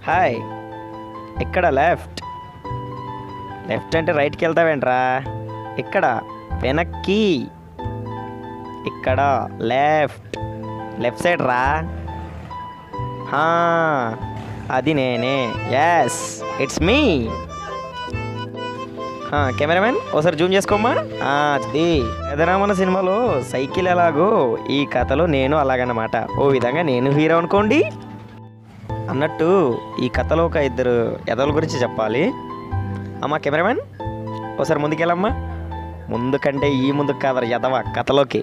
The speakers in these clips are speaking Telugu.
హాయ్ ఇక్కడ లెఫ్ట్ లెఫ్ట్ అంటే రైట్కి వెళ్తావేంట్రా ఇక్కడ వెనక్కి ఇక్కడ లెఫ్ట్ లెఫ్ట్ సైడ్ రా హా, అది నేనే ఎస్ ఇట్స్ మీ కెమెరామెన్ ఒకసారి జూమ్ చేసుకోమ్మా ఆ, అది ఎదరామన సినిమాలో సైకిల్ ఎలాగో ఈ కథలో నేను అలాగన్నమాట ఓ విధంగా నేను హీరో అనుకోండి అన్నట్టు ఈ కథలో ఒక ఇద్దరు ఎదల గురించి చెప్పాలి అమ్మా కెమెరామెన్ ఒకసారి ముందుకెళ్ళమ్మా ముందు కంటే ఈ ముందు కాదర ఎదవ కథలోకి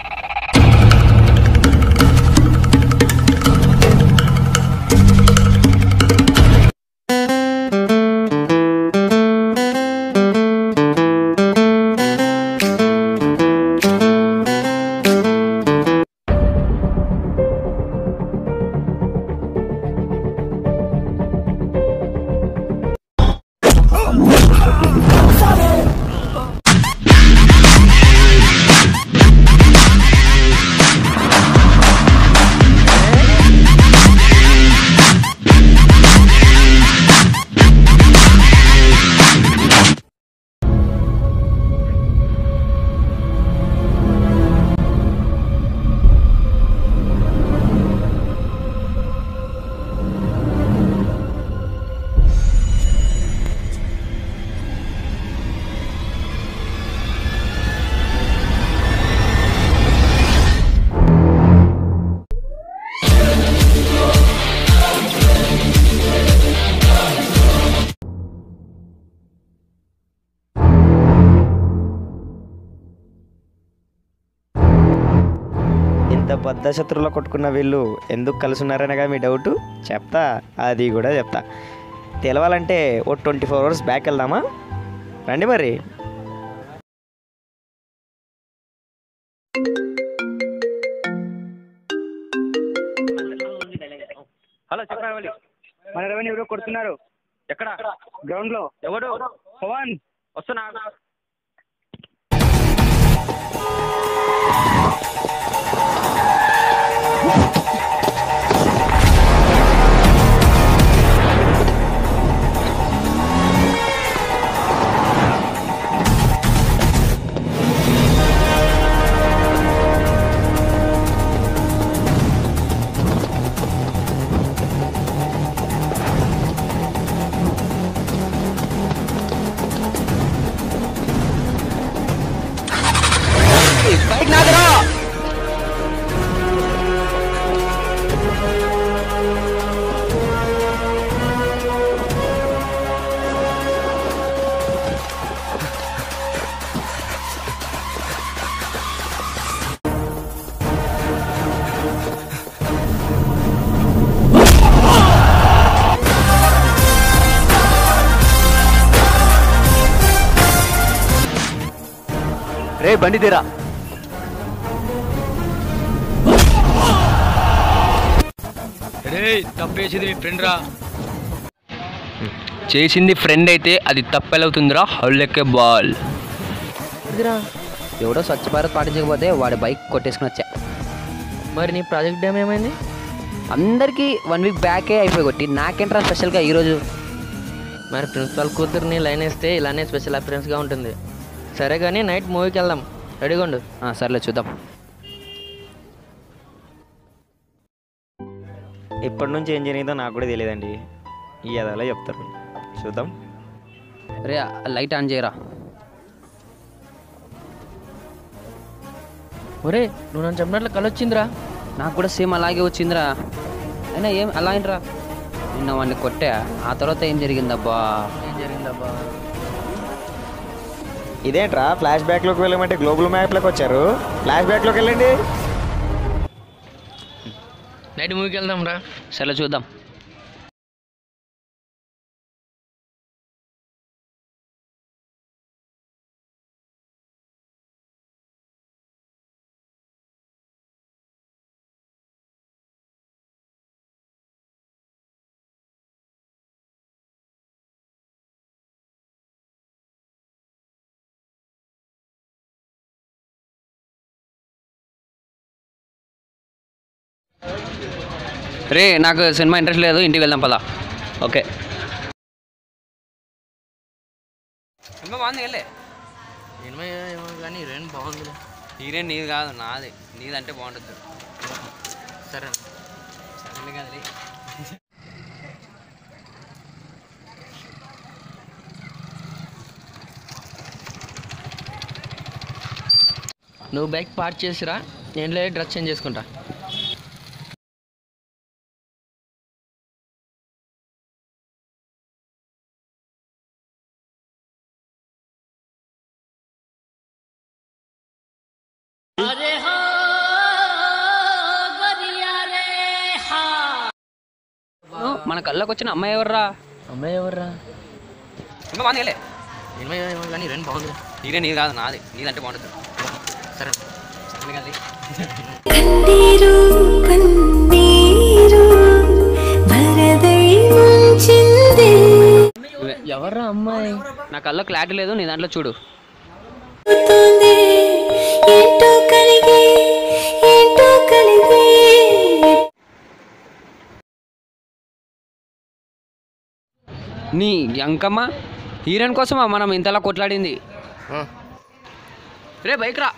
ఇంత బద్ద శత్రువులో కొట్టుకున్న వీళ్ళు ఎందుకు కలిసి ఉన్నారనగా మీ డౌట్ చెప్తా అది కూడా చెప్తా తెలవాలంటే ఓ ట్వంటీ ఫోర్ అవర్స్ బ్యాక్ వెళ్దామా రండి మరి హలో చెప్పండి మన రవిని ఎవరో కొడుతున్నారు ఎక్కడ గ్రౌండ్ లో ఎవడు పవన్ వస్తున్నా రే బండి తీరా రే తప్పేసింది మీ ఫ్రెండ్ రా చేసింది ఫ్రెండ్ అయితే అది తప్పెలవుతుందిరా హౌలెక్కే బాల్ ఇదిరా ఎవడో స్వచ్ఛ భారత్ పాటించకపోతే వాడి బైక్ కొట్టేసుకుని వచ్చా మరి నీ ప్రాజెక్ట్ డ్యామ్ ఏమైంది అందరికీ వన్ వీక్ బ్యాకే అయిపోయి కొట్టి నాకేంట్రా స్పెషల్గా ఈరోజు మరి ప్రిన్సిపల్ కూతుర్ని లైన్ వేస్తే ఇలానే స్పెషల్ అపిరెన్స్గా ఉంటుంది సరే కానీ నైట్ మూవీకి వెళ్దాం రెడీగా ఉండు ఆ, సర్లే చూద్దాం ఇప్పటి నుంచి ఏం జరిగిందో నాకు కూడా తెలియదండి ఈ అదలా చెప్తారు చూద్దాం రే ఆ లైట్ ఆన్ చేయరా ఒరే నువ్వు నన్ను చెప్పినట్లు కలొచ్చిందిరా నాకు కూడా సేమ్ అలాగే వచ్చిందిరా అయినా ఏం అలా ఏంట్రా నిన్న వాడిని కొట్టా ఆ తర్వాత ఏం జరిగిందబ్బా ఏం జరిగిందబ్బా ఇదేంట్రా ఫ్లాష్ బ్యాక్లోకి వెళ్ళమంటే గ్లోబల్ మ్యాప్లోకి వచ్చారు ఫ్లాష్ బ్యాక్లోకి వెళ్ళండి నైట్ మూవీకి వెళ్దాం రా సర్లే చూద్దాం రే నాకు సినిమా ఇంట్రెస్ట్ లేదు ఇంటికి వెళ్దాం పదా ఓకే సినిమా బాగుంది వెళ్ళే సినిమా ఏమో కానీ హీరోయిన్ బాగుంది హీరోయిన్ నీది కాదు నాది నీదంటే బాగుంటుంది సరే సరేలే కదలే నువ్వు బైక్ పార్క్ చేసిరా నేను లేదు డ్రెస్ చేంజ్ చేసుకుంటా మన కళ్ళకి వచ్చిన అమ్మాయి ఎవర్రా అమ్మాయి ఎవర్రా సినిమా బాగుంది వెళ్ళే సినిమా ఏమో కానీ హీరోయిన్ బాగుంది హీరోయిన్ నీది కాదు నాది నీదంటే బాగుంటుంది సరే సరేలే కదలే కన్నీరు కన్నీరు వరదై ముంచిందే ఎవర్రా అమ్మాయి నా కళ్ళలో క్లారిటీ లేదు నీ దాంట్లో చూడు అవుతోంది ఏంటో కలిగి ఏంటో కలిగి నీ అంకమ్మ హీరోయిన్ కోసమా మనం ఇంతలా కొట్లాడింది రే బైక్ రా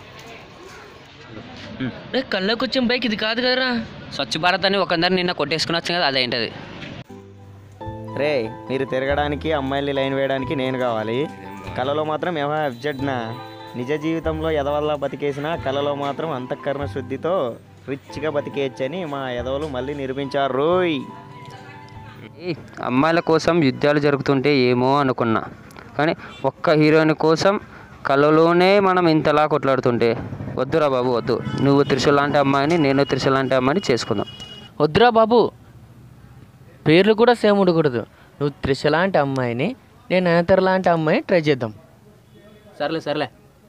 రే కళ్ళకి వచ్చిన బైక్ ఇది కాదు కదరా స్వచ్ఛ భారత్ అని ఒకందరు నిన్న కొట్టేసుకుని వచ్చాం కదా అదేంటది రే మీరు తిరగడానికి అమ్మాయిల్ని లైన్ వేయడానికి నేను కావాలి కళలో మాత్రం ఏమో అబ్జెడ్నా నిజ జీవితంలో ఎదవల్లా బతికేసిన కళలో మాత్రం అంతఃకరణ శుద్ధితో రిచ్గా బతికేయచ్చని మా ఎదవలు మళ్ళీ నిరూపించారు రోయ్ ఏయ్, అమ్మాయిల కోసం యుద్ధాలు జరుగుతుంటే ఏమో అనుకున్నా కానీ ఒక్క హీరోయిన్ కోసం కళలోనే మనం ఇంతలా కొట్లాడుతుంటే వద్దురా బాబు వద్దు నువ్వు త్రిశూల్ లాంటి అమ్మాయిని నేను త్రిశూల్ లాంటి అమ్మాయిని చేసుకుందాం వద్దురా బాబు పేర్లు కూడా సేమ్ ఉండకూడదు నువ్వు త్రిష లాంటి అమ్మాయిని నేను అనంతర లాంటి అమ్మాయిని ట్రై చేద్దాం సర్లే సర్లే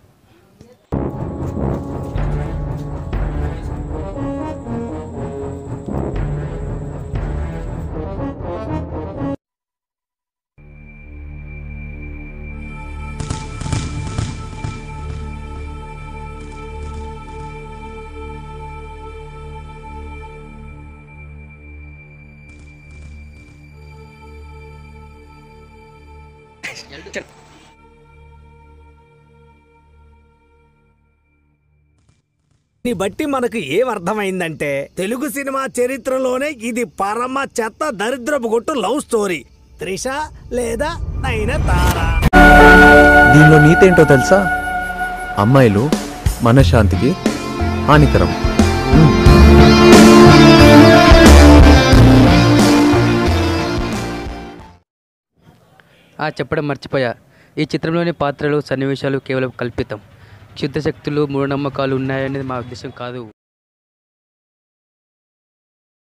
ని బట్టి మనకు ఏం అర్థమైందంటే తెలుగు సినిమా చరిత్రలోనే ఇది పరమ చెత్త దరిద్రపు కొట్టు లవ్ స్టోరీ త్రిష లేదా నయనతార దీనిలో నీతేంటో తెలుసా అమ్మాయిలు మనశ్శాంతికి హానికరం ఆ చెప్పడం మర్చిపోయా ఈ చిత్రంలోని పాత్రలు సన్నివేశాలు కేవలం కల్పితం క్షుద్ర శక్తులు మూఢనమ్మకాలు ఉన్నాయనేది మా ఉద్దేశం కాదు